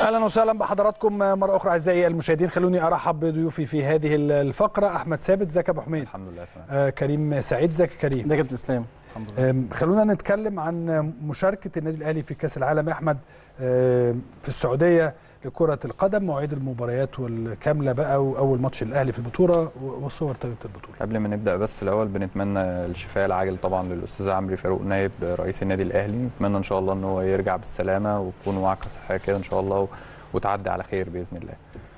اهلا وسهلا بحضراتكم مره اخرى اعزائي المشاهدين خلوني ارحب بضيوفي في هذه الفقره احمد ثابت ازيك يا ابو حميد الحمد لله تمام آه كريم سعيد ازيك يا كريم ده كابتن اسلام الحمد لله آم، خلونا نتكلم عن مشاركه النادي الاهلي في كاس العالم يا احمد آم، في السعوديه لكره القدم مواعيد المباريات والكامله بقى واول ماتش الاهلي في البطوله والصور تاريخ البطوله قبل ما نبدا بس الاول بنتمنى الشفاء العاجل طبعا للاستاذ عمرو فاروق نائب رئيس النادي الاهلي نتمنى ان شاء الله ان هو يرجع بالسلامه وتكون وعكه صحيه كده ان شاء الله وتعدي على خير باذن الله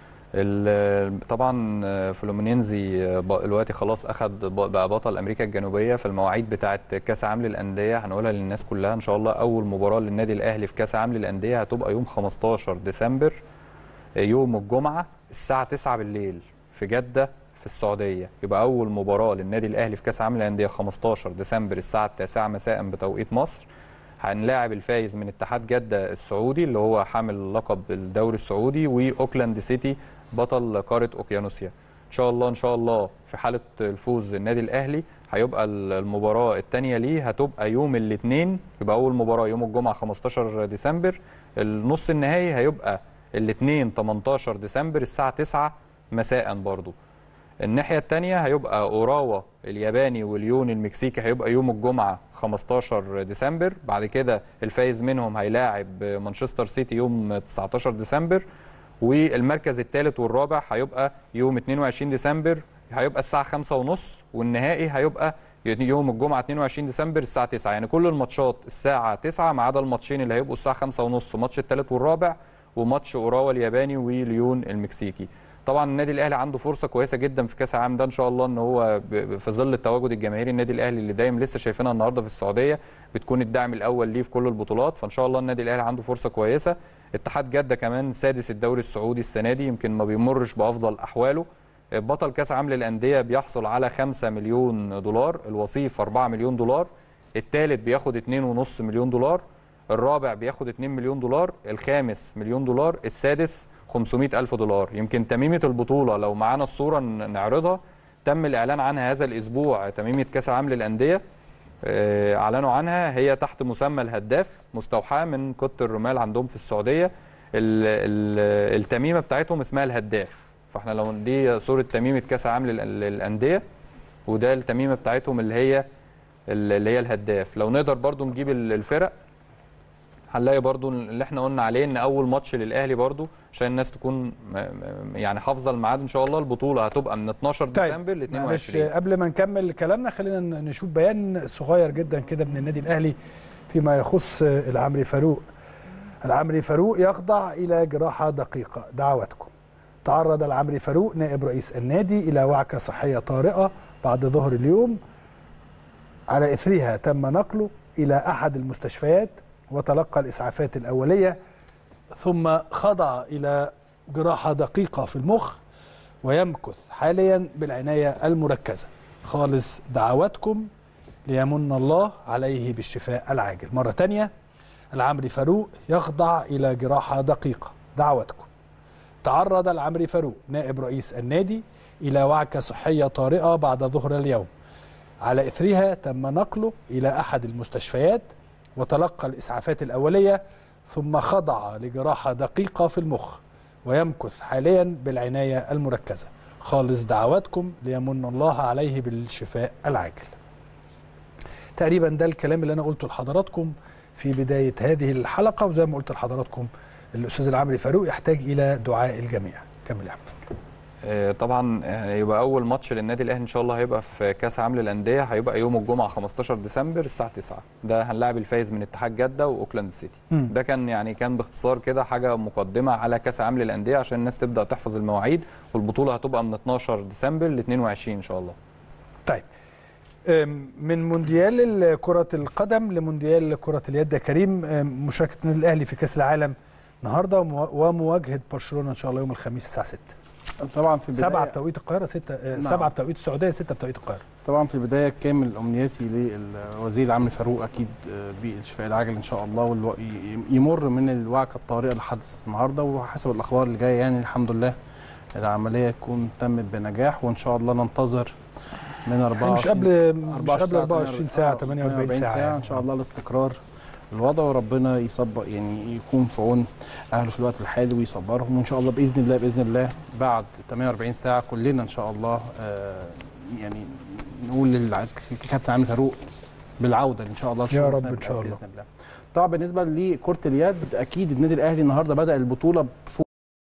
ال- طبعا فلومينينزي ب- دلوقتي خلاص اخذ ب- بقى بطل امريكا الجنوبيه في المواعيد بتاعه كاس عالم للانديه هنقولها للناس كلها ان شاء الله اول مباراه للنادي الاهلي في كاس عالم للانديه هتبقى يوم 15 ديسمبر يوم الجمعه الساعه 9 بالليل في جده في السعوديه يبقى اول مباراه للنادي الاهلي في كاس عالم للانديه 15 ديسمبر الساعه 9 مساء بتوقيت مصر هنلاعب الفايز من اتحاد جده السعودي اللي هو حامل لقب الدوري السعودي واوكلاند سيتي بطل قاره اوكيانوسيا ان شاء الله ان شاء الله في حاله الفوز النادي الاهلي هيبقى المباراه الثانيه ليه هتبقى يوم الاثنين يبقى اول مباراه يوم الجمعه 15 ديسمبر النص النهائي هيبقى الاثنين 18 ديسمبر الساعه 9 مساء برضو الناحية التانية هيبقى أوراوا الياباني واليون المكسيكي هيبقى يوم الجمعة 15 ديسمبر بعد كده الفايز منهم هيلاعب مانشستر سيتي يوم 19 ديسمبر والمركز الثالث والرابع هيبقى يوم 22 ديسمبر هيبقى الساعة 5 ونص والنهائي هيبقى يوم الجمعة 22 ديسمبر الساعة 9 يعني كل الماتشات الساعة 9 ما عدا الماتشين اللي هيبقوا الساعة 5 ونص ماتش الثالث والرابع وماتش اوراوا الياباني وليون المكسيكي طبعا النادي الاهلي عنده فرصه كويسه جدا في كاس العالم ده ان شاء الله ان هو ب- ب- في ظل التواجد الجماهيري النادي الاهلي اللي دايما لسه شايفينها النهارده في السعوديه بتكون الدعم الاول ليه في كل البطولات فان شاء الله النادي الاهلي عنده فرصه كويسه اتحاد جده كمان سادس الدوري السعودي السنه دي يمكن ما بيمرش بافضل احواله بطل كاس عالم للانديه بيحصل على 5 مليون دولار الوصيف 4 مليون دولار الثالث بياخد 2.5 مليون دولار الرابع بياخد 2 مليون دولار الخامس مليون دولار السادس 500 ألف دولار يمكن تميمة البطولة لو معانا الصورة ن- نعرضها تم الإعلان عنها هذا الأسبوع تميمة كأس العالم للأندية آه، أعلنوا عنها هي تحت مسمى الهداف مستوحاة من كت الرمال عندهم في السعودية ال- ال- التميمة بتاعتهم اسمها الهداف فاحنا لو دي صورة تميمة كأس العالم لل- للأندية وده التميمة بتاعتهم اللي هي اللي هي الهداف لو نقدر برضو نجيب ال- الفرق هنلاقي برضو اللي احنا قلنا عليه ان اول ماتش للاهلي برضو عشان الناس تكون م- م- يعني حافظه الميعاد ان شاء الله البطوله هتبقى من 12 ديسمبر ل معلش 22 قبل ما نكمل كلامنا خلينا ن- نشوف بيان صغير جدا كده من النادي الاهلي فيما يخص العمري فاروق العمري فاروق يخضع الى جراحه دقيقه دعواتكم تعرض العمري فاروق نائب رئيس النادي الى وعكه صحيه طارئه بعد ظهر اليوم على اثرها تم نقله الى احد المستشفيات وتلقى الاسعافات الاوليه ثم خضع الى جراحه دقيقه في المخ ويمكث حاليا بالعنايه المركزه خالص دعواتكم ليمن الله عليه بالشفاء العاجل مره تانية العمري فاروق يخضع الى جراحه دقيقه دعواتكم تعرض العمري فاروق نائب رئيس النادي الى وعكه صحيه طارئه بعد ظهر اليوم على اثرها تم نقله الى احد المستشفيات وتلقى الاسعافات الاوليه ثم خضع لجراحه دقيقه في المخ ويمكث حاليا بالعنايه المركزه خالص دعواتكم ليمن الله عليه بالشفاء العاجل تقريبا ده الكلام اللي انا قلته لحضراتكم في بدايه هذه الحلقه وزي ما قلت لحضراتكم الاستاذ العمري فاروق يحتاج الى دعاء الجميع كمل يا احمد آه، طبعا آه، يبقى اول ماتش للنادي الاهلي ان شاء الله هيبقى في كاس عالم للانديه هيبقى يوم الجمعه 15 ديسمبر الساعه 9 ده هنلاعب الفايز من اتحاد جده واوكلاند سيتي مم. ده كان يعني كان باختصار كده حاجه مقدمه على كاس عالم للانديه عشان الناس تبدا تحفظ المواعيد والبطوله هتبقى من 12 ديسمبر ل 22 ان شاء الله طيب أم، من مونديال كرة القدم لمونديال كرة اليد يا كريم أم، مشاركة النادي الأهلي في كأس العالم النهارده ومو- ومواجهة برشلونة إن شاء الله يوم الخميس الساعة 6 طبعا في البدايه سبعة بتوقيت القاهرة 6 نعم. سبعة بتوقيت السعودية 6 بتوقيت القاهرة طبعا في البدايه كامل امنياتي للوزير العام فاروق اكيد آه، بالشفاء العاجل ان شاء الله والو... ي- يمر من الوعكه الطارئه اللي حدث النهارده وحسب الاخبار اللي جايه يعني الحمد لله العمليه تكون تمت بنجاح وان شاء الله ننتظر من 24 مش قبل مش 24 قبل ساعة 24 ساعة 48 ساعة ان شاء الله الاستقرار الوضع وربنا يصبر يعني يكون في عون اهله في الوقت الحالي ويصبرهم وان شاء الله باذن الله باذن الله بعد 48 ساعه كلنا ان شاء الله آه، يعني نقول للكابتن عامر فاروق بالعوده ان شاء الله يا لشغل رب السنة إن شاء الله. باذن الله طبعا بالنسبه لكره اليد اكيد النادي الاهلي النهارده بدا البطوله بفوز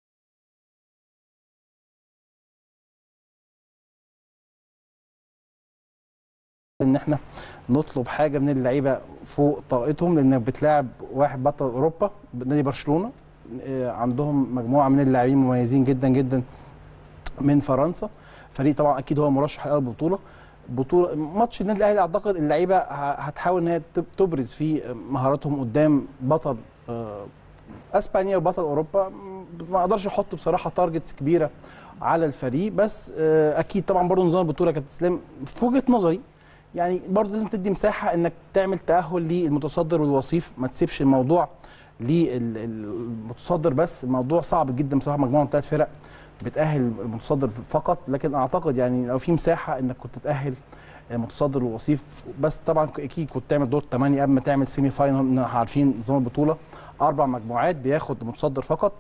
ان احنا نطلب حاجه من اللعيبه فوق طاقتهم لانك بتلاعب واحد بطل اوروبا نادي برشلونه آه، عندهم مجموعه من اللاعبين مميزين جدا جدا من فرنسا فريق طبعا اكيد هو مرشح لاول بطوله بطوله ماتش النادي الاهلي اعتقد اللعيبه ه- هتحاول ان هي تب- تبرز فيه مهاراتهم قدام بطل آه، اسبانيا وبطل اوروبا م- ما اقدرش احط بصراحه تارجتس كبيره على الفريق بس آه، اكيد طبعا برضه نظام البطوله يا كابتن اسلام في وجهه نظري يعني برضه لازم تدي مساحه انك تعمل تاهل للمتصدر والوصيف ما تسيبش الموضوع للمتصدر بس الموضوع صعب جدا بصراحه مجموعه من ثلاث فرق بتاهل المتصدر فقط لكن اعتقد يعني لو في مساحه انك كنت تاهل المتصدر والوصيف بس طبعا اكيد كنت تعمل دور 8 قبل ما تعمل سيمي فاينل عارفين نظام البطوله اربع مجموعات بياخد المتصدر فقط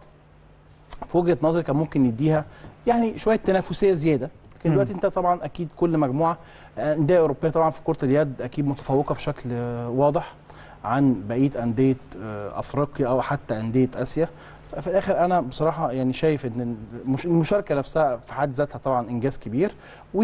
في وجهه نظري كان ممكن نديها يعني شويه تنافسيه زياده لكن مم. دلوقتي انت طبعا اكيد كل مجموعه آه، انديه اوروبيه طبعا في كره اليد اكيد متفوقه بشكل آه، واضح عن بقيه انديه آه، افريقيا او حتى انديه اسيا ففي الاخر انا بصراحه يعني شايف ان المش- المشاركه نفسها في حد ذاتها طبعا انجاز كبير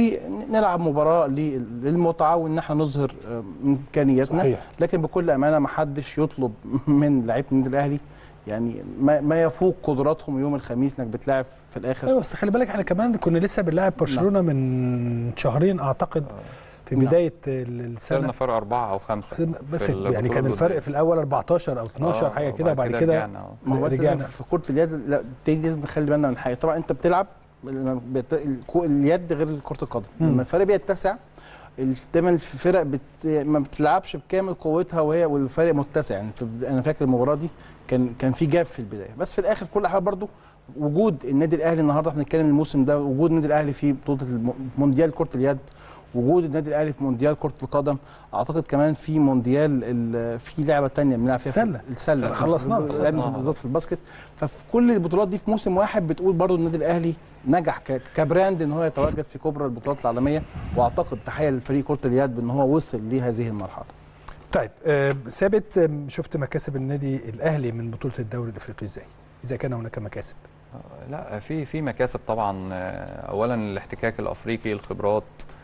ونلعب مباراه لل- للمتعه وان احنا نظهر آه، امكانياتنا صحيح لكن بكل امانه ما حدش يطلب من لعيبه النادي الاهلي يعني ما, ما يفوق قدراتهم يوم الخميس انك بتلاعب في الاخر ايوه بس خلي بالك احنا كمان كنا لسه بنلاعب برشلونه من شهرين اعتقد في نعم. بدايه ال- خسرنا السنه فرق أربعة أو خمسة بس في يعني البطولة كان الفرق الودية. في الاول 14 او 12 آه، حاجه كده بعد كده رجعنا، آه. ما هو بس لازم رجعنا في كره اليد لا تاني لازم نخلي بالنا من حاجه طبعا انت بتلعب لما بت- الكو- اليد غير كره القدم مم. لما الفرق بيتسع دايما الفرق بت... ما بتلعبش بكامل قوتها وهي والفرق متسع يعني في البدا- انا فاكر المباراه دي كان كان في جاب في البدايه بس في الاخر في كل الاحوال برضو وجود النادي الاهلي النهارده احنا بنتكلم الموسم ده وجود النادي الاهلي في بطوله الم- مونديال كره اليد وجود النادي الاهلي في مونديال كره القدم اعتقد كمان في مونديال ال- في لعبه تانية بنلعب فيها في السلة. السله خلصناها. لعبنا خلصناها. بالظبط في الباسكت ففي كل البطولات دي في موسم واحد بتقول برضو النادي الاهلي نجح ك- كبراند ان هو يتواجد في كبرى البطولات العالميه واعتقد تحيه لفريق كره اليد بان هو وصل لهذه المرحله طيب آه، ثابت آه، شفت مكاسب النادي الاهلي من بطوله الدوري الافريقي ازاي اذا كان هناك مكاسب آه، لا في في مكاسب طبعا آه، اولا الاحتكاك الافريقي الخبرات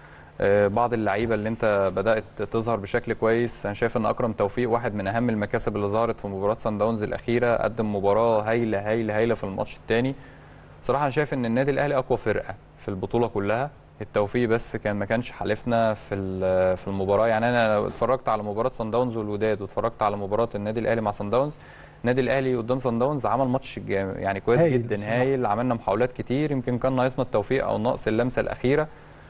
آه، بعض اللعيبه اللي انت بدات تظهر بشكل كويس انا شايف ان اكرم توفيق واحد من اهم المكاسب اللي ظهرت في مباراه سان داونز الاخيره قدم مباراه هايله هايله هايله في الماتش الثاني صراحه انا شايف ان النادي الاهلي اقوى فرقه في البطوله كلها التوفيق بس كان ما كانش حالفنا في ال- في المباراه يعني انا اتفرجت على مباراه سان داونز والوداد واتفرجت على مباراه النادي الاهلي مع سان داونز النادي الاهلي قدام سان داونز عمل ماتش جام- يعني كويس هايل جدا بصراحة. هايل عملنا محاولات كتير يمكن كان ناقصنا التوفيق او نقص اللمسه الاخيره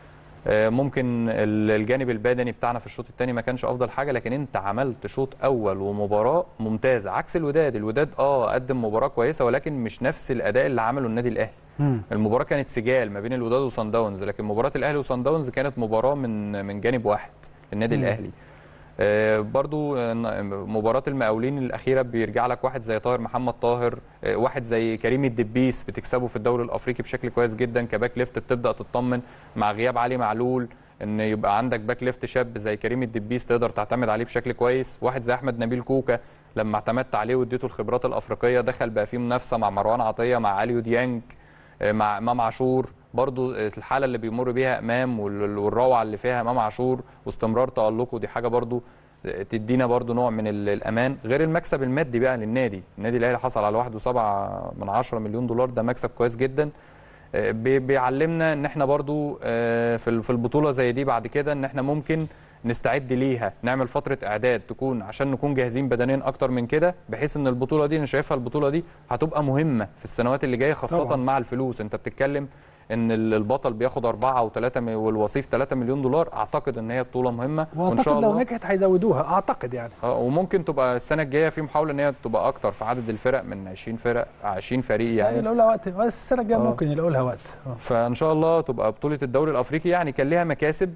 آه، ممكن ال- الجانب البدني بتاعنا في الشوط الثاني ما كانش افضل حاجه لكن انت عملت شوط اول ومباراه ممتازه عكس الوداد الوداد اه قدم مباراه كويسه ولكن مش نفس الاداء اللي عمله النادي الاهلي المباراه كانت سجال ما بين الوداد وصن داونز لكن مباراه الاهلي وصن داونز كانت مباراه من من جانب واحد النادي مم. الاهلي آه، برضو آه، مباراة المقاولين الأخيرة بيرجع لك واحد زي طاهر محمد طاهر آه، واحد زي كريم الدبيس بتكسبه في الدوري الأفريقي بشكل كويس جدا كباك ليفت بتبدأ تطمن مع غياب علي معلول ان يبقى عندك باك ليفت شاب زي كريم الدبيس تقدر تعتمد عليه بشكل كويس واحد زي احمد نبيل كوكا لما اعتمدت عليه واديته الخبرات الافريقيه دخل بقى فيه منافسه مع مروان عطيه مع عليو ديانج آه، مع امام عاشور برضو الحاله اللي بيمر بيها امام وال- والروعه اللي فيها امام عاشور واستمرار تالقه دي حاجه برضو تدينا برضو نوع من ال- الامان غير المكسب المادي بقى للنادي النادي الاهلي حصل على 1.7 من 10 مليون دولار ده مكسب كويس جدا آه، بي- بيعلمنا ان احنا برضو آه، في ال- في البطوله زي دي بعد كده ان احنا ممكن نستعد ليها نعمل فتره اعداد تكون عشان نكون جاهزين بدنيا اكتر من كده بحيث ان البطوله دي انا شايفها البطوله دي هتبقى مهمه في السنوات اللي جايه خاصه طبعاً. طبعا. مع الفلوس انت بتتكلم ان ال- البطل بياخد أربعة او ثلاثة والوصيف 3 مليون دولار اعتقد ان هي بطوله مهمه وان شاء واعتقد لو الله نجحت هيزودوها اعتقد يعني اه وممكن تبقى السنه الجايه في محاوله ان هي تبقى اكتر في عدد الفرق من 20 فرق 20 فريق بس يعني يلاقوا لها وقت بس السنه الجايه آه. ممكن يلاقوا لها وقت آه. فان شاء الله تبقى بطوله الدوري الافريقي يعني كان ليها مكاسب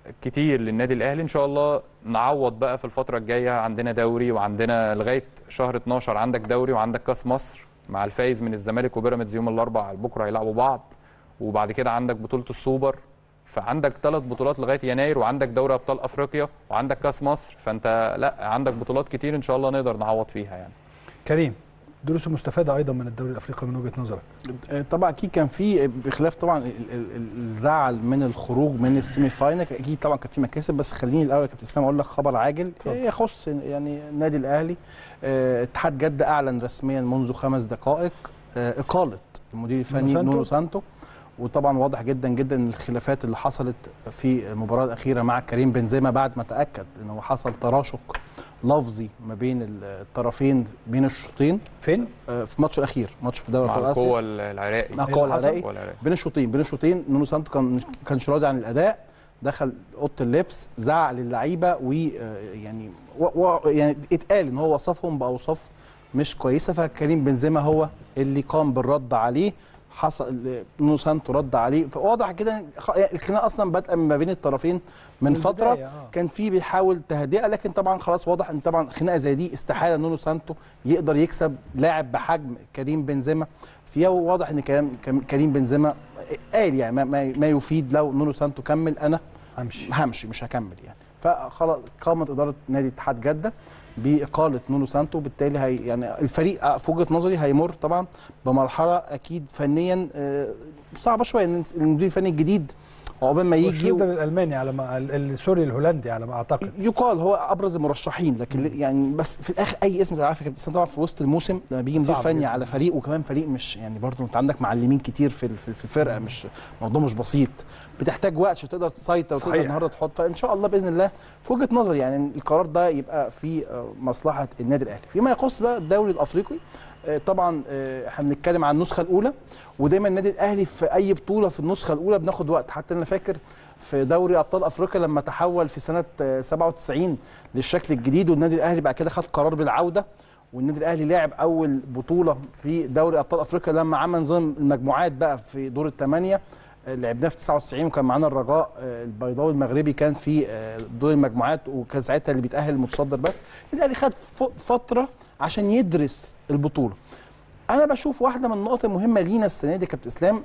كتير للنادي الاهلي ان شاء الله نعوض بقى في الفتره الجايه عندنا دوري وعندنا لغايه شهر 12 عندك دوري وعندك كاس مصر مع الفايز من الزمالك وبيراميدز يوم الاربعاء بكره هيلعبوا بعض وبعد كده عندك بطوله السوبر فعندك ثلاث بطولات لغايه يناير وعندك دوري ابطال افريقيا وعندك كاس مصر فانت لا عندك بطولات كتير ان شاء الله نقدر نعوض فيها يعني كريم دروس المستفاده ايضا من الدوري الافريقي من وجهه نظرك آه، طبعا اكيد كان في بخلاف طبعا ال- ال- ال- الزعل من الخروج من السيمي فاينل اكيد طبعا كان في مكاسب بس خليني الاول يا كابتن اسلام اقول لك خبر عاجل اتفضل. يخص يعني النادي الاهلي آه، اتحاد جده اعلن رسميا منذ خمس دقائق آه، اقاله المدير الفني سانتو. نونو سانتو وطبعا واضح جدا جدا ان الخلافات اللي حصلت في المباراه الاخيره مع كريم بنزيما بعد ما تاكد ان هو حصل تراشق لفظي ما بين الطرفين بين الشوطين فين آه، في الماتش الاخير ماتش في دوري مع ابطال اسيا القوه العراقي مع إيه القوه اللي حصل؟ العراقي القوة العراقي. بين الشوطين بين الشوطين نونو سانتو كان كانش راضي عن الاداء دخل اوضه اللبس زعق للعيبه ويعني و و يعني اتقال ان هو وصفهم باوصاف مش كويسه فكريم بنزيما هو اللي قام بالرد عليه حصل نونو سانتو رد عليه فواضح كده خ- يعني الخناقه اصلا بادئه ما بين الطرفين من من فتره البداية، آه. كان في بيحاول تهدئه لكن طبعا خلاص واضح ان طبعا خناقه زي دي استحاله نونو سانتو يقدر يكسب لاعب بحجم كريم بنزيما فيها واضح ان كلام كم- كريم بنزيما قال يعني ما, ما, ما يفيد لو نونو سانتو كمل انا همشي همشي مش هكمل يعني فخلاص قامت اداره نادي اتحاد جده باقاله نونو سانتو بالتالي هي يعني الفريق في وجهه نظري هيمر طبعا بمرحله اكيد فنيا آه، صعبه شويه ان المدير الفني الجديد عقبال ما يجي والشوط الالماني على ما ال- ال- سوري الهولندي على ما اعتقد يقال هو ابرز المرشحين لكن يعني بس في الاخر اي اسم تعرف يا كابتن إسلام طبعا في وسط الموسم لما بيجي مدير صعب فني جداً. على فريق وكمان فريق مش يعني برضه انت عندك معلمين كتير في في في الفرقه مش موضوع مش بسيط بتحتاج وقت عشان تقدر تسيطر وتقدر صحيح. النهارده تحط فان شاء الله باذن الله في وجهه نظري يعني القرار ده يبقى في آه، مصلحه النادي الاهلي فيما يخص بقى الدوري الافريقي آه، طبعا آه، احنا بنتكلم عن النسخه الاولى ودايما النادي الاهلي في اي بطوله في النسخه الاولى بناخد وقت حتى انا فاكر في دوري ابطال افريقيا لما تحول في سنه آه، 97 للشكل الجديد والنادي الاهلي بعد كده خد قرار بالعوده والنادي الاهلي لعب اول بطوله في دوري ابطال افريقيا لما عمل نظام المجموعات بقى في دور الثمانيه آه، لعبناه في 99 وكان معانا الرجاء آه، البيضاوي المغربي كان في آه، دور المجموعات وكان ساعتها اللي بيتاهل المتصدر بس النادي الاهلي خد ف- فتره عشان يدرس البطوله انا بشوف واحده من النقط المهمه لينا السنه دي يا كابتن اسلام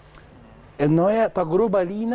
ان هي تجربه لينا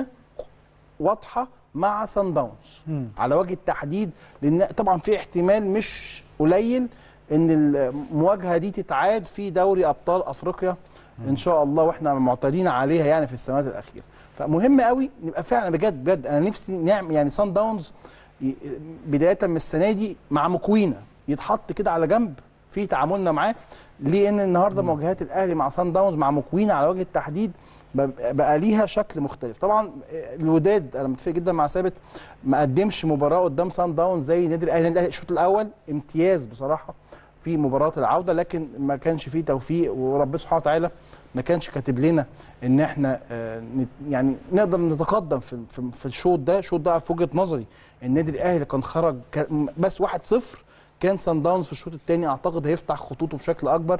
واضحه مع سان داونز مم. على وجه التحديد لان طبعا في احتمال مش قليل ان المواجهه دي تتعاد في دوري ابطال افريقيا ان شاء الله واحنا معتادين عليها يعني في السنوات الاخيره فمهم قوي نبقى فعلا بجد بجد انا نفسي نعمل يعني سان داونز ي- بدايه من السنه دي مع مكوينه يتحط كده على جنب في تعاملنا معاه لان النهارده مواجهات الاهلي مع سان داونز مع مكوينه على وجه التحديد بقى بقى ليها شكل مختلف طبعا الوداد انا متفق جدا مع ثابت ما قدمش مباراه قدام سان داون زي النادي الاهلي النادي الأهلي الشوط الاول امتياز بصراحه في مباراه العوده لكن ما كانش فيه توفيق وربنا سبحانه وتعالى ما كانش كاتب لنا ان احنا آه، نت- يعني نقدر نتقدم في في, في الشوط ده الشوط ده في وجهه نظري النادي الاهلي كان خرج ك- بس 1-0 كان سان داونز في الشوط الثاني اعتقد هيفتح خطوطه بشكل اكبر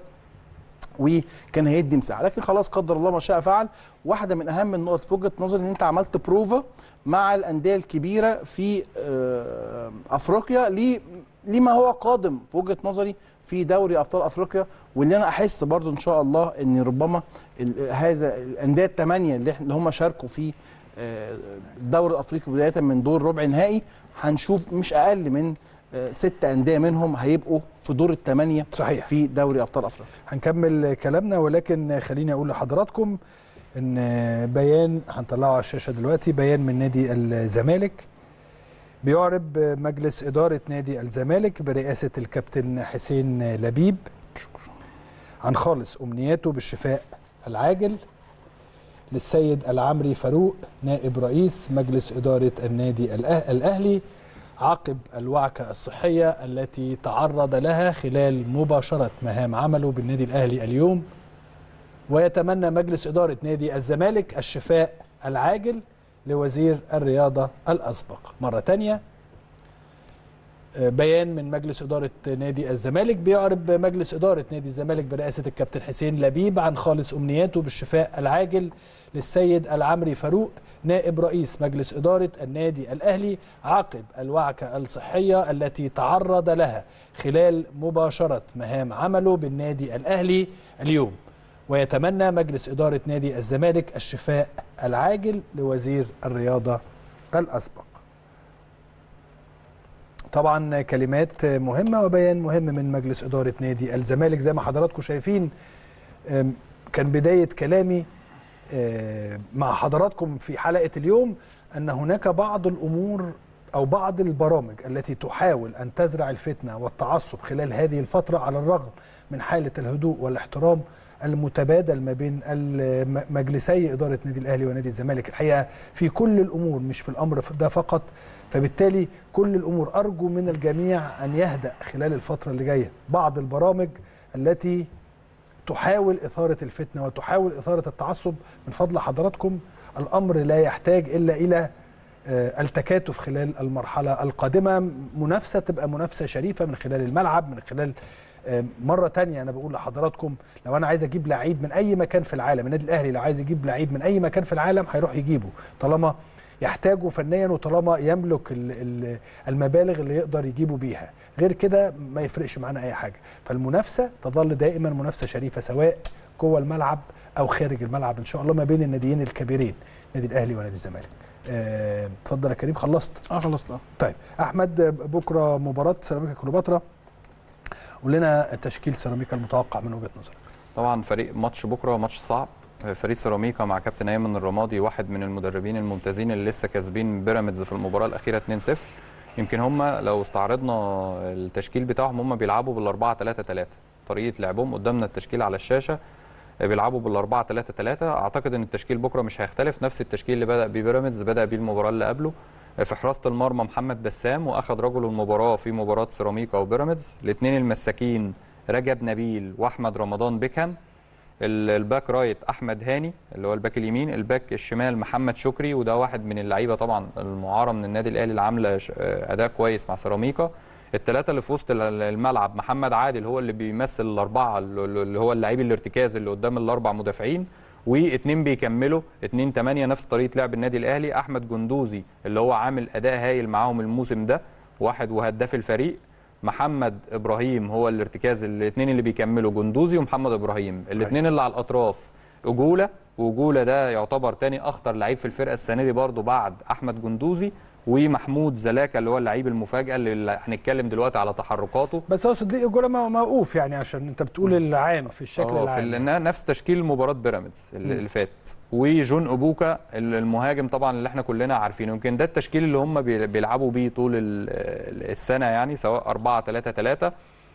وكان هيدي مساحه لكن خلاص قدر الله ما شاء فعل واحده من اهم النقط في وجهه نظري ان انت عملت بروفا مع الانديه الكبيره في آه، افريقيا ل- لما هو قادم في وجهه نظري في دوري ابطال افريقيا واللي انا احس برضو ان شاء الله ان ربما ال- هذا الانديه الثمانيه اللي إحنا- اللي هم شاركوا في آه، الدوري الافريقي بدايه من دور ربع نهائي هنشوف مش اقل من آه، ست انديه منهم هيبقوا في دور الثمانيه صحيح في دوري ابطال افريقيا هنكمل كلامنا ولكن خليني اقول لحضراتكم ان بيان هنطلعه على الشاشه دلوقتي بيان من نادي الزمالك بيعرب مجلس اداره نادي الزمالك برئاسه الكابتن حسين لبيب عن خالص امنياته بالشفاء العاجل للسيد العمري فاروق نائب رئيس مجلس اداره النادي الأه- الاهلي عقب الوعكه الصحيه التي تعرض لها خلال مباشره مهام عمله بالنادي الاهلي اليوم ويتمنى مجلس اداره نادي الزمالك الشفاء العاجل لوزير الرياضه الاسبق مره تانية بيان من مجلس إدارة نادي الزمالك بيعرب مجلس إدارة نادي الزمالك برئاسة الكابتن حسين لبيب عن خالص أمنياته بالشفاء العاجل للسيد العمري فاروق نائب رئيس مجلس إدارة النادي الأهلي عقب الوعكة الصحية التي تعرض لها خلال مباشرة مهام عمله بالنادي الأهلي اليوم ويتمنى مجلس إدارة نادي الزمالك الشفاء العاجل لوزير الرياضة الأسبق طبعا كلمات مهمة وبيان مهم من مجلس إدارة نادي الزمالك زي ما حضراتكم شايفين أم، كان بداية كلامي أم، مع حضراتكم في حلقة اليوم أن هناك بعض الأمور أو بعض البرامج التي تحاول أن تزرع الفتنة والتعصب خلال هذه الفترة على الرغم من حالة الهدوء والاحترام المتبادل ما بين الم- مجلسي إدارة نادي الأهلي ونادي الزمالك الحقيقة في كل الأمور مش في الأمر ده فقط فبالتالي كل الأمور أرجو من الجميع أن يهدأ خلال الفترة اللي جاية بعض البرامج التي تحاول إثارة الفتنة وتحاول إثارة التعصب من فضل حضراتكم الأمر لا يحتاج إلا إلى آه، التكاتف خلال المرحلة القادمة منافسة تبقى منافسة شريفة من خلال الملعب من خلال آه، مرة تانية أنا بقول لحضراتكم لو أنا عايز أجيب لعيب من أي مكان في العالم النادي الأهلي لو عايز يجيب لعيب من أي مكان في العالم هيروح يجيبه طالما يحتاجه فنيا وطالما يملك ال- ال- المبالغ اللي يقدر يجيبه بيها غير كده ما يفرقش معانا أي حاجة فالمنافسة تظل دائما منافسة شريفة سواء جوه الملعب أو خارج الملعب إن شاء الله ما بين الناديين الكبيرين نادي الأهلي ونادي الزمالك آه، اتفضل يا كريم خلصت اه خلاص اه طيب احمد بكره مباراه سيراميكا كليوباترا قول لنا تشكيل سيراميكا المتوقع من وجهه نظرك طبعا فريق ماتش بكره ماتش صعب فريق سيراميكا مع كابتن ايمن الرمادي واحد من المدربين الممتازين اللي لسه كاسبين بيراميدز في المباراه الاخيره 2-0 يمكن هم لو استعرضنا التشكيل بتاعهم هم بيلعبوا بال 4 3 3 طريقه لعبهم قدامنا التشكيل على الشاشه بيلعبوا بال 4 3 3 اعتقد ان التشكيل بكره مش هيختلف نفس التشكيل اللي بدا بيه بيراميدز بدا بيه المباراه اللي قبله في حراسه المرمى محمد بسام واخذ رجل المباراه في مباراه سيراميكا وبيراميدز الاثنين المساكين رجب نبيل واحمد رمضان بيكهام ال- الباك رايت احمد هاني اللي هو الباك اليمين الباك الشمال محمد شكري وده واحد من اللعيبه طبعا المعاره من النادي الاهلي اللي عامله ش- اداء كويس مع سيراميكا الثلاثه اللي في وسط ال- الملعب محمد عادل هو اللي بيمثل الاربعه اللي اللي هو اللعيب الارتكاز اللي قدام الاربع مدافعين واثنين بيكملوا اثنين تمانية نفس طريقه لعب النادي الاهلي احمد جندوزي اللي هو عامل اداء هايل معاهم الموسم ده واحد وهداف الفريق محمد ابراهيم هو الارتكاز الاثنين اللي بيكملوا جندوزي ومحمد ابراهيم الاثنين اللي على الاطراف اجوله وجوله ده يعتبر تاني اخطر لعيب في الفرقه السنه دي برضه بعد احمد جندوزي ومحمود زلاكا اللي هو اللعيب المفاجاه اللي هنتكلم دلوقتي على تحركاته بس اقصد ليه الجوله مو- موقوف يعني عشان انت بتقول العام في الشكل اه العام في ال- نفس تشكيل مباراه بيراميدز اللي اللي فات وجون اوبوكا ال- المهاجم طبعا اللي احنا كلنا عارفينه يمكن ده التشكيل اللي هم بي- بيلعبوا بيه طول ال- ال- السنه يعني سواء 4 3 3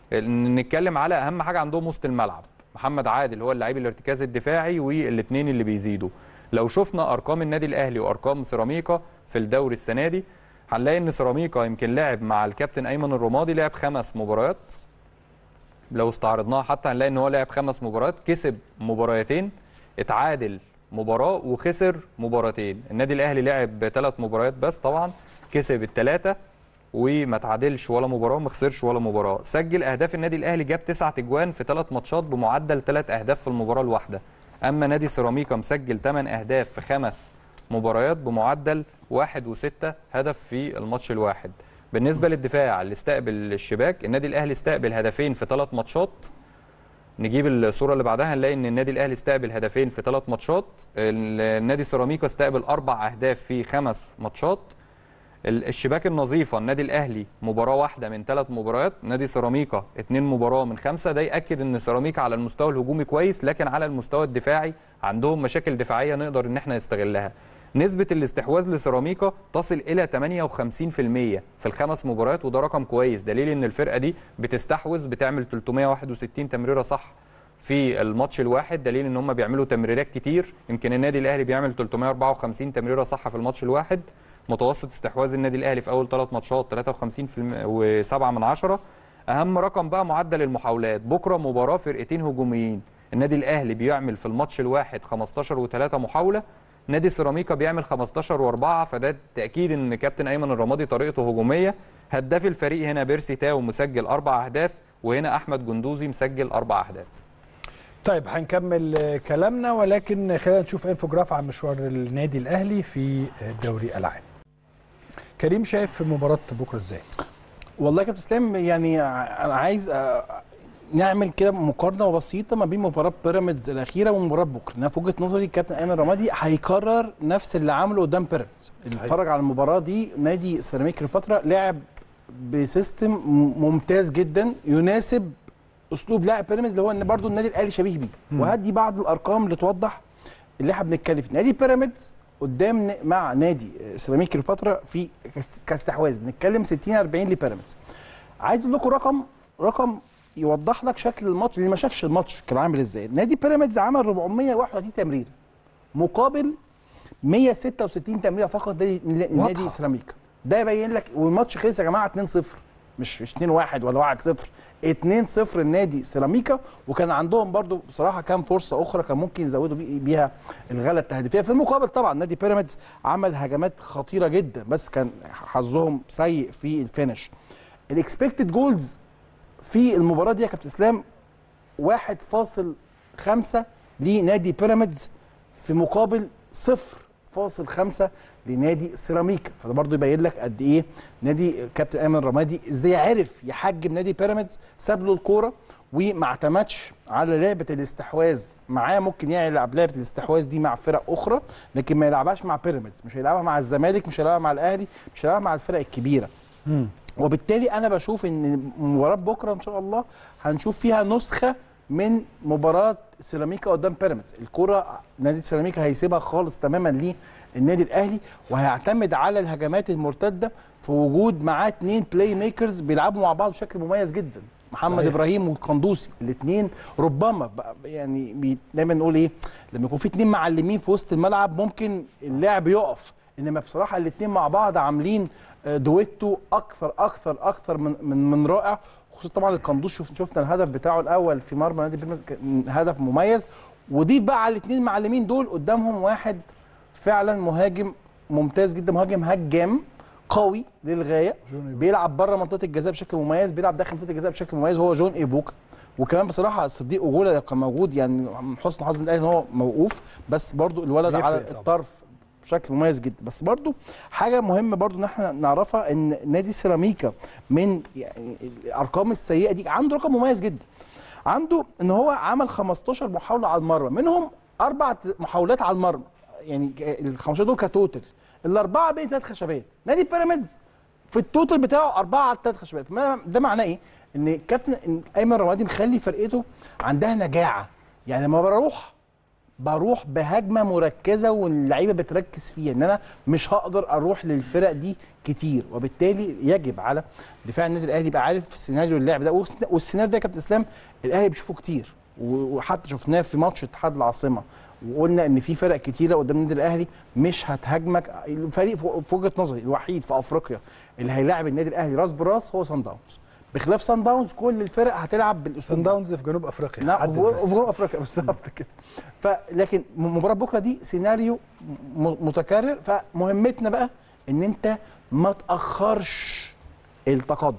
نتكلم على اهم حاجه عندهم وسط الملعب محمد عادل هو اللعيب الارتكاز الدفاعي والاثنين اللي بيزيدوا لو شفنا ارقام النادي الاهلي وارقام سيراميكا في الدوري السنه دي هنلاقي ان سيراميكا يمكن لعب مع الكابتن ايمن الرمادي لعب خمس مباريات لو استعرضناها حتى هنلاقي ان هو لعب خمس مباريات كسب مباراتين اتعادل مباراه وخسر مباراتين النادي الاهلي لعب ثلاث مباريات بس طبعا كسب الثلاثه وما تعادلش ولا مباراه وما خسرش ولا مباراه سجل اهداف النادي الاهلي جاب تسعة اجوان في ثلاث ماتشات بمعدل ثلاث اهداف في المباراه الواحده اما نادي سيراميكا مسجل 8 اهداف في خمس مباريات بمعدل واحد وستة هدف في الماتش الواحد بالنسبه للدفاع اللي استقبل الشباك النادي الاهلي استقبل هدفين في ثلاث ماتشات نجيب الصوره اللي بعدها نلاقي ان النادي الاهلي استقبل هدفين في ثلاث ماتشات النادي سيراميكا استقبل اربع اهداف في خمس ماتشات ال- الشباك النظيفه النادي الاهلي مباراه واحده من ثلاث مباريات نادي سيراميكا اثنين مباراه من خمسه ده ياكد ان سيراميكا على المستوى الهجومي كويس لكن على المستوى الدفاعي عندهم مشاكل دفاعيه نقدر ان احنا نستغلها نسبة الاستحواذ لسيراميكا تصل إلى 58% في الخمس مباريات وده رقم كويس دليل إن الفرقة دي بتستحوذ بتعمل 361 تمريرة صح في الماتش الواحد دليل ان هم بيعملوا تمريرات كتير يمكن النادي الاهلي بيعمل 354 تمريره صح في الماتش الواحد متوسط استحواذ النادي الاهلي في اول ثلاث ماتشات 53 و7 من عشرة اهم رقم بقى معدل المحاولات بكره مباراه فرقتين هجوميين النادي الاهلي بيعمل في الماتش الواحد 15 و3 محاوله نادي سيراميكا بيعمل 15 و4 فده تاكيد ان كابتن ايمن الرمادي طريقته هجوميه هداف الفريق هنا بيرسي تاو مسجل اربع اهداف وهنا احمد جندوزي مسجل اربع اهداف طيب هنكمل آه، كلامنا ولكن خلينا نشوف انفوجراف عن مشوار النادي الاهلي في الدوري العام كريم شايف مباراه بكره ازاي والله يا كابتن اسلام يعني ع- انا عايز آه، نعمل كده مقارنه بسيطه ما بين مباراه بيراميدز الاخيره ومباراه بكره انا في وجهه نظري كابتن ايمن رمادي هيكرر نفس اللي عمله قدام بيراميدز اللي صحيح. اتفرج على المباراه دي نادي سيراميك كليوباترا لعب بسيستم م- ممتاز جدا يناسب اسلوب لاعب بيراميدز اللي هو ان برضو النادي الاهلي شبيه بيه مم. وهدي بعض الارقام اللي توضح اللي احنا بنتكلم فيه نادي بيراميدز قدام ن- مع نادي سيراميك كليوباترا في كاس- كاستحواذ بنتكلم 60 40 لبيراميدز عايز اقول لكم رقم رقم يوضح لك شكل الماتش اللي ما شافش الماتش كان عامل ازاي نادي بيراميدز عمل 431 تمريره مقابل 166 تمريره فقط نادي نادي واضحة. سيراميكا ده يبين لك والماتش خلص يا جماعه 2-0 مش مش 2-1 ولا 1-0 2-0 النادي سيراميكا وكان عندهم برضو بصراحه كام فرصه اخرى كان ممكن يزودوا بي- بيها الغله التهديفيه في المقابل طبعا نادي بيراميدز عمل هجمات خطيره جدا بس كان حظهم سيء في الفينش الاكسبكتد جولز في المباراه دي يا كابتن اسلام 1.5 لنادي بيراميدز في مقابل 0.5 لنادي سيراميكا فده برضو يبين لك قد ايه نادي كابتن ايمن رمادي ازاي عرف يحجم نادي بيراميدز ساب له الكوره وما اعتمدش على لعبه الاستحواذ معاه ممكن يلعب لعبه الاستحواذ دي مع فرق اخرى لكن ما يلعبهاش مع بيراميدز مش هيلعبها مع الزمالك مش هيلعبها مع الاهلي مش هيلعبها مع الفرق الكبيره وبالتالي انا بشوف ان مباراه بكره ان شاء الله هنشوف فيها نسخه من مباراه سيراميكا قدام بيراميدز الكره نادي سيراميكا هيسيبها خالص تماما للنادي الاهلي وهيعتمد على الهجمات المرتده في وجود معاه اثنين بلاي ميكرز بيلعبوا مع بعض بشكل مميز جدا محمد صحيح. صحيح. ابراهيم والقندوسي الاثنين ربما بقى- يعني بي- دايما نقول ايه لما يكون في اثنين معلمين في وسط الملعب ممكن اللعب يقف انما بصراحه الاثنين مع بعض عاملين آه، دويتو اكثر اكثر اكثر من من, من رائع خصوصا طبعا القندوس شوف شفنا الهدف بتاعه الاول في مرمى نادي بيراميدز كان هدف مميز وضيف بقى على الاثنين المعلمين دول قدامهم واحد فعلا مهاجم ممتاز جدا مهاجم هجام قوي للغايه بيلعب بره منطقه الجزاء بشكل مميز بيلعب داخل منطقه الجزاء بشكل مميز هو جون ايبوكا وكمان بصراحه صديق اوجولا كان موجود يعني من حسن حظ الاهلي ان هو موقوف بس برضو الولد بيفرق على طبعاً. الطرف بشكل مميز جدا بس برضو حاجه مهمه برضو ان احنا نعرفها ان نادي سيراميكا من يعني الارقام السيئه دي عنده رقم مميز جدا عنده ان هو عمل 15 محاوله على المرمى منهم اربع محاولات على المرمى يعني ال 15 دول كتوتل الاربعه بين ثلاث خشبات نادي بيراميدز في التوتال بتاعه اربعه على ثلاث خشبات فما- ده معناه ايه؟ ان كابتن إن ايمن رمادي مخلي فرقته عندها نجاعه يعني لما بروح بروح بهجمه مركزه واللعيبه بتركز فيها ان انا مش هقدر اروح للفرق دي كتير وبالتالي يجب على دفاع النادي الاهلي يبقى عارف سيناريو اللعب ده والس- والسيناريو ده يا كابتن اسلام الاهلي بيشوفه كتير و- وحتى شفناه في ماتش اتحاد العاصمه وقلنا ان في فرق كتيره قدام النادي الاهلي مش هتهاجمك الفريق في في وجهه نظري الوحيد في افريقيا اللي هيلاعب النادي الاهلي راس براس هو سان داونز بخلاف سان داونز كل الفرق هتلعب بالاسلوب سان ده. داونز في جنوب افريقيا نعم حدد وفي بس. جنوب افريقيا بالظبط كده فلكن مباراه بكره دي سيناريو م- متكرر فمهمتنا بقى ان انت ما تاخرش التقدم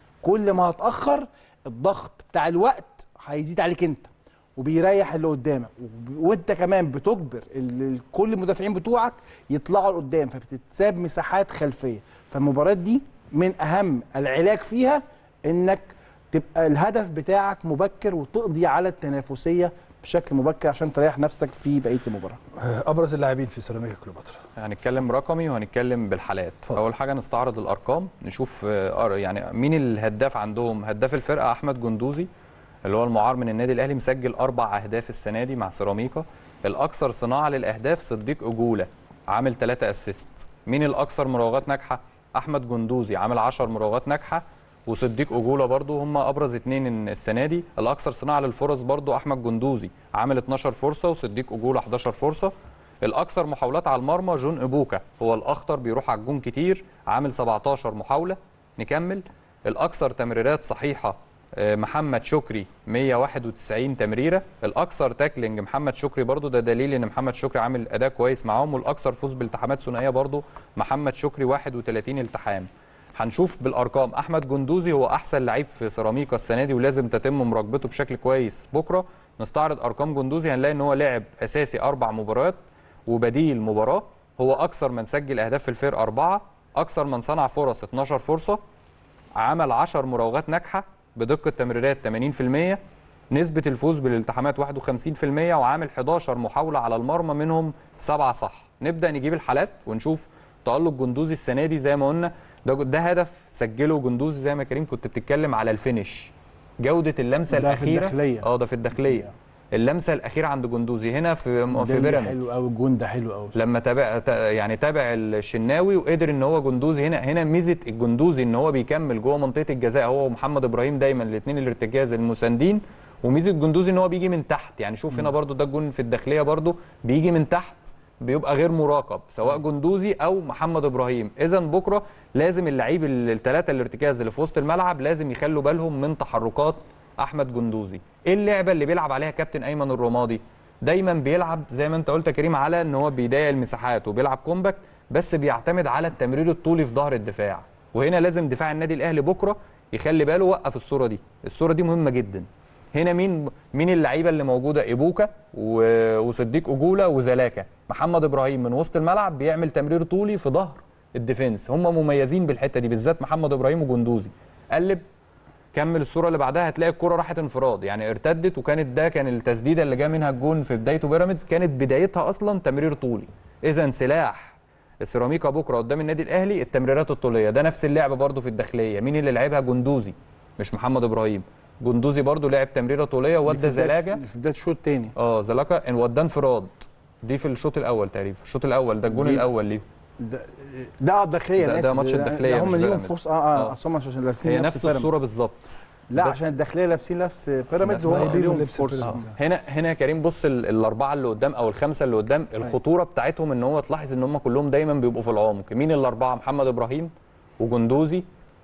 كل ما هتاخر الضغط بتاع الوقت هيزيد عليك انت وبيريح اللي قدامك وب- وانت كمان بتجبر ال- ال- كل المدافعين بتوعك يطلعوا لقدام فبتتساب مساحات خلفيه فالمباريات دي من اهم العلاج فيها انك تبقى الهدف بتاعك مبكر وتقضي على التنافسيه بشكل مبكر عشان تريح نفسك في بقيه المباراه ابرز اللاعبين في سيراميكا كليوباترا هنتكلم رقمي وهنتكلم بالحالات اتفضل. اول حاجه نستعرض الارقام نشوف آه، يعني مين الهداف عندهم هداف الفرقه احمد جندوزي اللي هو المعار من النادي الاهلي مسجل اربع اهداف السنه دي مع سيراميكا الاكثر صناعه للاهداف صديق اجوله عامل 3 اسيست مين الاكثر مراوغات ناجحه احمد جندوزي عامل 10 مراوغات ناجحه وصديق اجوله برضو هم ابرز اتنين السنه دي الاكثر صناعه للفرص برضو احمد جندوزي عامل 12 فرصه وصديق اجوله 11 فرصه الاكثر محاولات على المرمى جون ابوكا هو الاخطر بيروح على الجون كتير عامل 17 محاوله نكمل الاكثر تمريرات صحيحه آه، محمد شكري 191 تمريره الاكثر تاكلينج محمد شكري برضو ده دليل ان محمد شكري عامل اداء كويس معاهم والاكثر فوز بالتحامات ثنائيه برضو محمد شكري 31 التحام هنشوف بالارقام احمد جندوزي هو احسن لعيب في سيراميكا السنه دي ولازم تتم مراقبته بشكل كويس بكره نستعرض ارقام جندوزي هنلاقي ان هو لعب اساسي اربع مباريات وبديل مباراه هو اكثر من سجل اهداف في الفرقه اربعه اكثر من صنع فرص 12 فرصه عمل 10 مراوغات ناجحه بدقه تمريرات 80% نسبه الفوز بالالتحامات 51% وعامل 11 محاوله على المرمى منهم سبعه صح نبدا نجيب الحالات ونشوف تالق جندوزي السنه دي زي ما قلنا ده ده هدف سجله جندوزي زي ما كريم كنت بتتكلم على الفينش جوده اللمسه ده في الاخيره الداخلية. اه ده في الداخليه اللمسه الاخيره عند جندوزي هنا في ده في اللي بيراميدز حلو قوي الجون ده حلو قوي لما تابع تا- يعني تابع الشناوي وقدر ان هو جندوزي هنا هنا ميزه الجندوزي ان هو بيكمل جوه منطقه الجزاء هو ومحمد ابراهيم دايما الاثنين الارتكاز المساندين وميزه جندوزي ان هو بيجي من تحت يعني شوف هنا برضو ده الجون في الداخليه برضو بيجي من تحت بيبقى غير مراقب سواء جندوزي او محمد ابراهيم اذا بكره لازم اللعيب الثلاثه الارتكاز اللي في وسط الملعب لازم يخلوا بالهم من تحركات احمد جندوزي ايه اللعبه اللي بيلعب عليها كابتن ايمن الرمادي دايما بيلعب زي ما انت قلت يا كريم على ان هو بيضيق المساحات وبيلعب كومباكت بس بيعتمد على التمرير الطولي في ظهر الدفاع وهنا لازم دفاع النادي الاهلي بكره يخلي باله وقف الصوره دي الصوره دي مهمه جدا هنا مين مين اللعيبه اللي موجوده ايبوكا و- وصديق اجولا وزلاكا محمد ابراهيم من وسط الملعب بيعمل تمرير طولي في ظهر الديفنس هم مميزين بالحته دي بالذات محمد ابراهيم وجندوزي قلب كمل الصوره اللي بعدها هتلاقي الكره راحت انفراد يعني ارتدت وكانت ده كان التسديده اللي جا منها الجون في بدايته بيراميدز كانت بدايتها اصلا تمرير طولي اذا سلاح السيراميكا بكره قدام النادي الاهلي التمريرات الطوليه ده نفس اللعبه برده في الداخليه مين اللي لعبها جندوزي مش محمد ابراهيم جندوزي برده لعب تمريره طوليه وادى زلاجه في بدايه الشوط الثاني اه زلاكا وداه انفراد دي في الشوط الاول تقريبا في الشوط الاول ده الجون دي- الاول ليه ده ده اه الداخليه ده- أنا ده آسف. ماتش الداخلية ده هم مش ليهم بيراميدز. فرصه اه اه آه. اصل هم عشان لابسين هي نفس نفس بيراميدز. الصوره بالظبط لا بس- عشان الداخليه لابسين نفس بيراميدز نفس- وهم آه. ليهم لبس فرصه بيراميدز. هنا هنا يا كريم بص ال- الاربعه اللي قدام او الخمسه اللي قدام الخطوره بتاعتهم ان هو تلاحظ ان هم كلهم دايما بيبقوا في العمق مين الاربعه محمد ابراهيم وجندوزي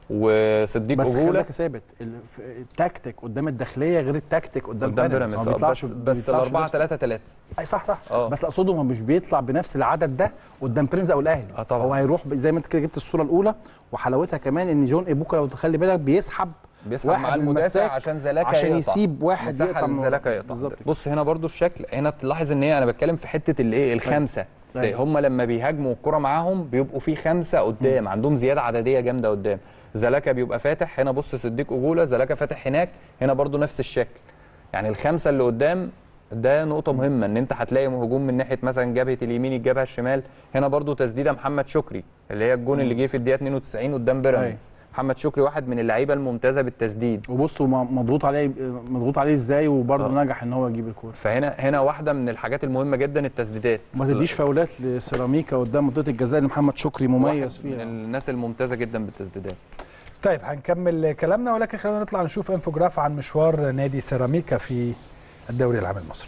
وصديق بس خلي اجولا بالك ثابت ال- ف- التكتيك قدام الداخليه غير التكتيك قدام, قدام بيراميدز بيراميدز هو آه، بيطلعش بس بس بيطلعش الاربعه بنفس- 3 3 اي صح صح آه. بس اقصده هو مش بيطلع بنفس العدد ده قدام بيراميدز او الاهلي آه طبعا. هو هيروح ب- زي ما انت كده جبت الصوره الاولى وحلاوتها كمان ان جون ايبوكا لو تخلي بالك بيسحب بيسحب واحد مع من المدافع المساك عشان زلاكا عشان يقطع. يسيب واحد مساحه يقطع من ورا. لزلاكا يقطع بالظبط بص هنا برضو الشكل هنا تلاحظ ان هي انا بتكلم في حته الايه الخمسه أيوة. هم لما بيهاجموا الكره معاهم بيبقوا في خمسه قدام عندهم زياده عدديه جامده قدام زلاكا بيبقى فاتح هنا بص صديق اجولا زلاكا فاتح هناك هنا برضو نفس الشكل يعني الخمسه اللي قدام ده نقطة مهمة ان انت هتلاقي هجوم من ناحية مثلا جبهة اليمين الجبهة الشمال هنا برضو تسديدة محمد شكري اللي هي الجون اللي جه في الدقيقة 92 قدام بيراميدز محمد شكري واحد من اللعيبة الممتازة بالتسديد وبصوا م- مضغوط عليه مضغوط عليه ازاي وبرضه آه. نجح ان هو يجيب الكوره فهنا هنا واحده من الحاجات المهمه جدا التسديدات ما تديش فاولات لسيراميكا قدام منطقه الجزاء اللي محمد شكري مميز واحد من فيها الناس الممتازه جدا بالتسديدات طيب هنكمل كلامنا ولكن خلينا نطلع نشوف انفوجراف عن مشوار نادي سيراميكا في الدوري العام المصري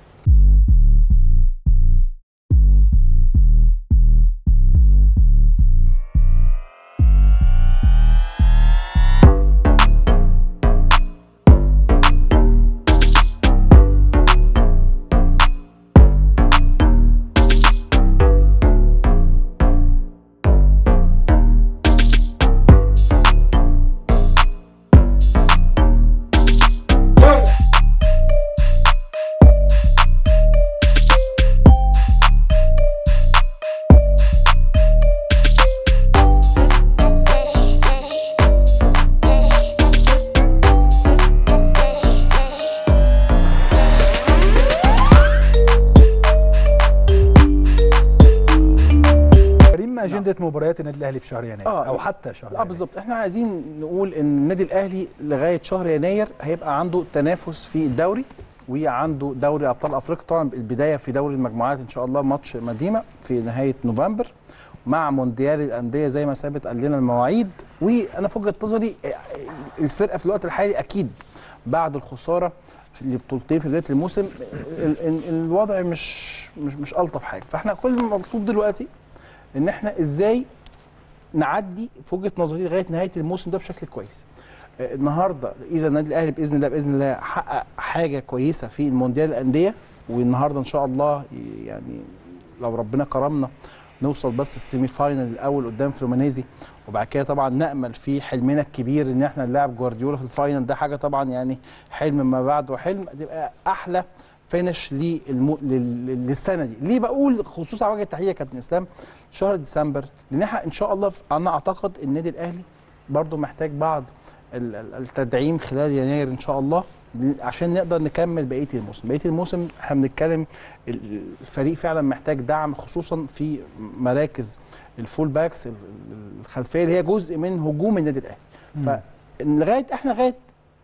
كريم اجنده مباريات النادي الاهلي في شهر يناير آه. او حتى شهر اه يناير. بالظبط احنا عايزين نقول ان النادي الاهلي لغايه شهر يناير هيبقى عنده تنافس في الدوري وعنده دوري ابطال افريقيا طبعا البدايه في دوري المجموعات ان شاء الله ماتش مدينه في نهايه نوفمبر مع مونديال الانديه زي ما ثابت قال لنا المواعيد وانا في وجهه نظري آه، الفرقه في الوقت الحالي اكيد بعد الخساره في لبطولتين في بدايه الموسم ال- ال- الوضع مش مش مش الطف حاجه فاحنا كل المطلوب دلوقتي ان احنا ازاي نعدي في وجهه نظري لغايه نهايه الموسم ده بشكل كويس. آه، النهارده اذا النادي الاهلي باذن الله باذن الله حقق حاجه كويسه في المونديال الانديه والنهارده ان شاء الله ي- يعني لو ربنا كرمنا نوصل بس السيمي فاينل الاول قدام فلومينيزي وبعد كده طبعا نامل في حلمنا الكبير ان احنا نلعب جوارديولا في الفاينل ده حاجه طبعا يعني حلم ما بعده حلم تبقى احلى فينش للمو... لل... للسنه دي ليه بقول خصوصا على وجه التحيه يا كابتن اسلام شهر ديسمبر لان احنا ان شاء الله انا اعتقد النادي الاهلي برضو محتاج بعض ال- ال- التدعيم خلال يناير ان شاء الله عشان نقدر نكمل بقيه الموسم بقيه الموسم احنا بنتكلم ال- الفريق فعلا محتاج دعم خصوصا في مراكز الفول باكس ال- ال- الخلفيه اللي هي جزء من هجوم النادي الاهلي فلغايه احنا لغايه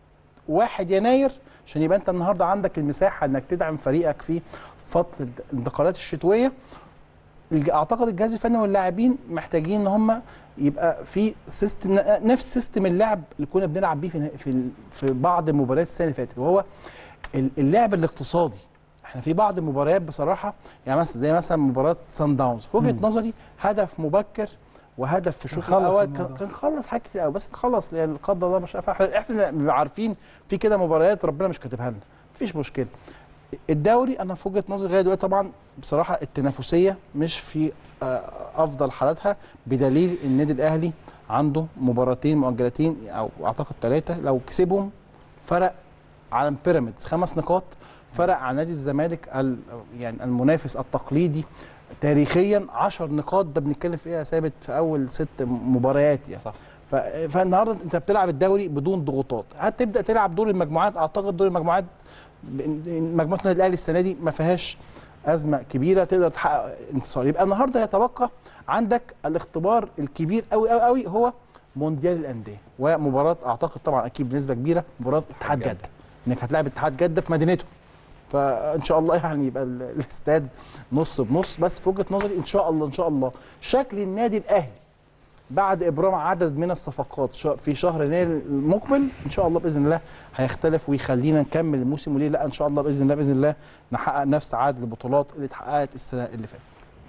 1 يناير عشان يبقى انت النهارده عندك المساحه انك تدعم فريقك في فتره الانتقالات الشتويه الج- اعتقد الجهاز الفني واللاعبين محتاجين ان هم يبقى في سيستم نفس سيستم اللعب اللي كنا بنلعب بيه في في في بعض المباريات السنه اللي فاتت وهو ال- اللعب الاقتصادي احنا في بعض المباريات بصراحه يعني مثلا زي مثلا مباراه سان داونز في وجهه مم. نظري هدف مبكر وهدف في الشوط نخلص الاول الموضوع. كان كان خلص حاجات كتير قوي بس نخلص لان قدر الله ما شاء فعل. احنا احنا بنبقى عارفين في كده مباريات ربنا مش كاتبها لنا مفيش مشكله الدوري انا في وجهه نظري لغايه دلوقتي طبعا بصراحه التنافسيه مش في آه، افضل حالاتها بدليل النادي الاهلي عنده مباراتين مؤجلتين او اعتقد ثلاثه لو كسبهم فرق على بيراميدز خمس نقاط فرق عن نادي الزمالك ال- يعني المنافس التقليدي تاريخيا 10 نقاط ده بنتكلم فيها ثابت في اول ست مباريات يعني صح. ف- فالنهارده انت بتلعب الدوري بدون ضغوطات هتبدا تلعب دور المجموعات اعتقد دور المجموعات ب- مجموعه النادي الاهلي السنه دي ما فيهاش ازمه كبيره تقدر تحقق انتصار يبقى النهارده يتبقى عندك الاختبار الكبير قوي قوي قوي هو مونديال الانديه ومباراه اعتقد طبعا اكيد بنسبه كبيره مباراه اتحاد جدة. جده انك هتلاعب اتحاد جده في مدينته فان شاء الله يعني يبقى ال- الاستاد نص بنص بس في وجهه نظري ان شاء الله ان شاء الله شكل النادي الاهلي بعد ابرام عدد من الصفقات شا- في شهر يناير المقبل ان شاء الله باذن الله هيختلف ويخلينا نكمل الموسم وليه لا ان شاء الله باذن الله باذن الله نحقق نفس عدد البطولات اللي اتحققت السنه اللي فاتت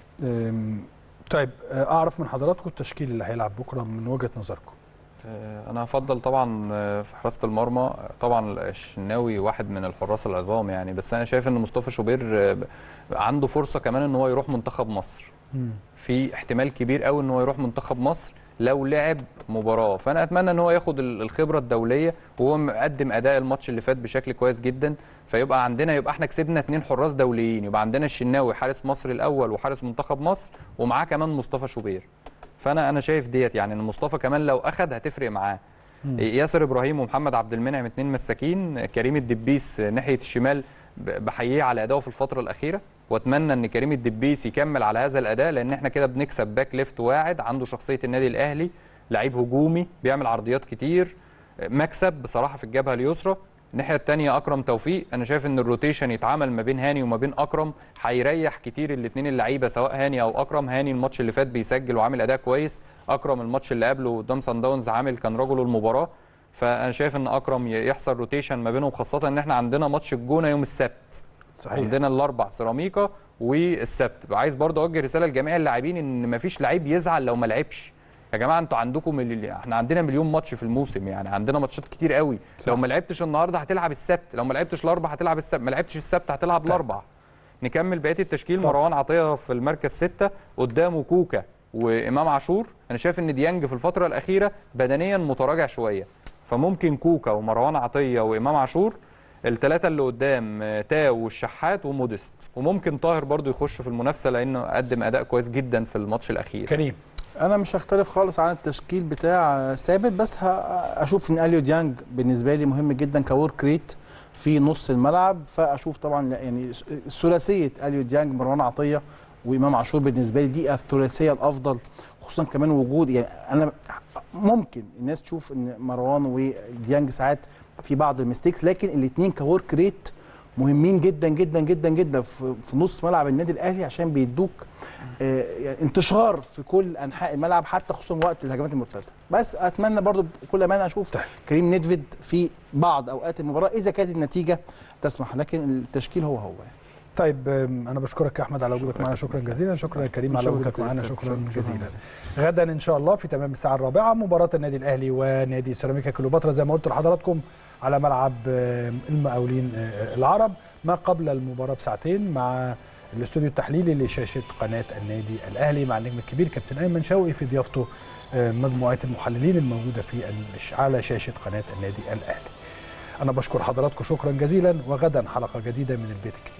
أم، طيب آه، اعرف من حضراتكم التشكيل اللي هيلعب بكره من وجهه نظركم آه، انا هفضل طبعا آه، في حراسه المرمى آه، طبعا الشناوي واحد من الحراس العظام يعني بس انا شايف ان مصطفى شوبير آه، عنده فرصه كمان ان هو يروح منتخب مصر في احتمال كبير قوي ان هو يروح منتخب مصر لو لعب مباراه فانا اتمنى ان هو ياخد ال- الخبره الدوليه وهو مقدم اداء الماتش اللي فات بشكل كويس جدا فيبقى عندنا يبقى احنا كسبنا اتنين حراس دوليين يبقى عندنا الشناوي حارس مصر الاول وحارس منتخب مصر ومعاه كمان مصطفى شوبير فانا انا شايف ديت يعني ان مصطفى كمان لو اخد هتفرق معاه ياسر ابراهيم ومحمد عبد المنعم اتنين مساكين كريم الدبيس ناحيه الشمال ب- بحييه على ادائه في الفتره الاخيره واتمنى ان كريم الدبيس يكمل على هذا الاداء لان احنا كده بنكسب باك ليفت واعد عنده شخصيه النادي الاهلي لعيب هجومي بيعمل عرضيات كتير مكسب بصراحه في الجبهه اليسرى الناحيه الثانيه اكرم توفيق انا شايف ان الروتيشن يتعامل ما بين هاني وما بين اكرم هيريح كتير الاثنين اللعيبه سواء هاني او اكرم هاني الماتش اللي فات بيسجل وعامل اداء كويس اكرم الماتش اللي قبله قدام سان داونز عامل كان رجل المباراه فانا شايف ان اكرم ي- يحصل روتيشن ما بينهم خاصه ان احنا عندنا ماتش الجونه يوم السبت صحيح عندنا الاربع سيراميكا والسبت عايز برضه اوجه رساله لجميع اللاعبين ان مفيش لعيب يزعل لو ما لعبش يا جماعه انتوا عندكم ملي... احنا عندنا مليون ماتش في الموسم يعني عندنا ماتشات كتير قوي صح. لو ما لعبتش النهارده هتلعب السبت لو ما لعبتش الاربع هتلعب السبت ما لعبتش السبت هتلعب الاربع نكمل بقيه التشكيل طبعا. مروان عطيه في المركز ستة قدامه كوكا وامام عاشور انا شايف ان ديانج في الفتره الاخيره بدنيا متراجع شويه فممكن كوكا ومروان عطيه وامام عاشور الثلاثه اللي قدام آه، تاو والشحات وموديست وممكن طاهر برضو يخش في المنافسه لانه قدم اداء كويس جدا في الماتش الاخير كريم انا مش هختلف خالص عن التشكيل بتاع ثابت بس ه- اشوف ان اليو ديانج بالنسبه لي مهم جدا كورك ريت في نص الملعب فاشوف طبعا لا يعني ثلاثيه اليو ديانج مروان عطيه وامام عاشور بالنسبه لي دي الثلاثيه الافضل خصوصا كمان وجود يعني انا ممكن الناس تشوف ان مروان وديانج ساعات في بعض الميستيكس لكن الاثنين كورك ريت مهمين جدا جدا جدا جدا في في نص ملعب النادي الاهلي عشان بيدوك آه، يعني انتشار في كل انحاء الملعب حتى خصوصا وقت الهجمات المرتده بس اتمنى برضو بكل امانه اشوف طيب. كريم ندفد في بعض اوقات المباراه اذا كانت النتيجه تسمح لكن التشكيل هو هو يعني. طيب أم، انا بشكرك يا احمد على وجودك معنا شكرا جزيلا شكرا يا كريم على شكراً وجودك كابتن معنا إسلام. شكرا جزيلا جزيلا. غدا ان شاء الله في تمام الساعه الرابعه مباراه النادي الاهلي ونادي سيراميكا كليوباترا زي ما قلت لحضراتكم على ملعب آم، المقاولين آه، العرب ما قبل المباراه بساعتين مع الاستوديو التحليلي لشاشه قناه النادي الاهلي مع النجم الكبير كابتن ايمن شوقي في ضيافته آه، مجموعه المحللين الموجوده في ال- على شاشه قناه النادي الاهلي. انا بشكر حضراتكم شكرا جزيلا وغدا حلقه جديده من البيت الكبير.